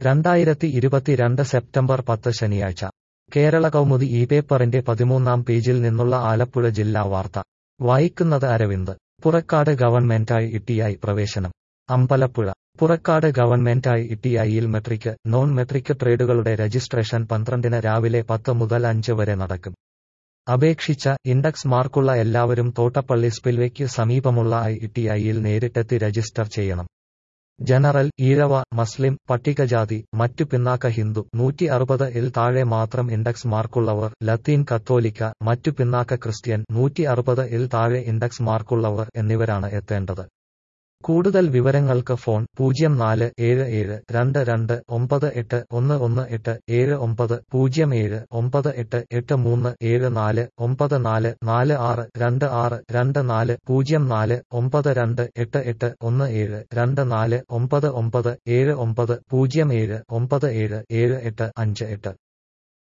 രണ്ടായിരത്തി ഇരുപത്തിരണ്ട് സെപ്റ്റംബർ പത്ത് ശനിയാഴ്ച കേരള കൗമുദി ഈ പേപ്പറിന്റെ പതിമൂന്നാം പേജിൽ നിന്നുള്ള ആലപ്പുഴ ജില്ലാ വാർത്ത വായിക്കുന്നത് അരവിന്ദ് പുറക്കാട് ഗവൺമെന്റായി ഇട്ടിയായി പ്രവേശനം അമ്പലപ്പുഴ പുറക്കാട് ഗവൺമെന്റായി ഇട്ടിയായിയിൽ മെട്രിക് നോൺ മെട്രിക് ട്രേഡുകളുടെ രജിസ്ട്രേഷൻ പന്ത്രണ്ടിന് രാവിലെ പത്ത് മുതൽ അഞ്ച് വരെ നടക്കും അപേക്ഷിച്ച ഇൻഡെക്സ് മാർക്കുള്ള എല്ലാവരും തോട്ടപ്പള്ളി സ്പിൽവേക്ക് സമീപമുള്ള ഐ ഇട്ടിഐയിൽ നേരിട്ടെത്തി രജിസ്റ്റർ ചെയ്യണം ജനറൽ ഈഴവ മുസ്ലിം പട്ടികജാതി മറ്റു പിന്നാക്ക ഹിന്ദു നൂറ്റി അറുപത് ഇൽ താഴെ മാത്രം ഇൻഡെക്സ് മാർക്കുള്ളവർ ലത്തീൻ കത്തോലിക്ക മറ്റു പിന്നാക്ക ക്രിസ്ത്യൻ നൂറ്റി അറുപത് ഇൽ താഴെ ഇൻഡെക്സ് മാർക്കുള്ളവർ എന്നിവരാണ് എത്തേണ്ടത് കൂടുതൽ വിവരങ്ങൾക്ക് ഫോൺ പൂജ്യം നാല് ഏഴ് ഏഴ് രണ്ട് രണ്ട് ഒമ്പത് എട്ട് ഒന്ന് ഒന്ന് എട്ട് ഏഴ് ഒമ്പത് പൂജ്യം ഏഴ് ഒമ്പത് എട്ട് എട്ട് മൂന്ന് ഏഴ് നാല് ഒമ്പത് നാല് നാല് ആറ് രണ്ട് ആറ് രണ്ട് നാല് പൂജ്യം നാല് ഒമ്പത് രണ്ട് എട്ട് എട്ട് ഒന്ന് ഏഴ് രണ്ട് നാല് ഒമ്പത് ഒമ്പത് ഏഴ് ഒമ്പത് പൂജ്യം ഏഴ് ഒമ്പത് ഏഴ് ഏഴ് എട്ട് അഞ്ച് എട്ട്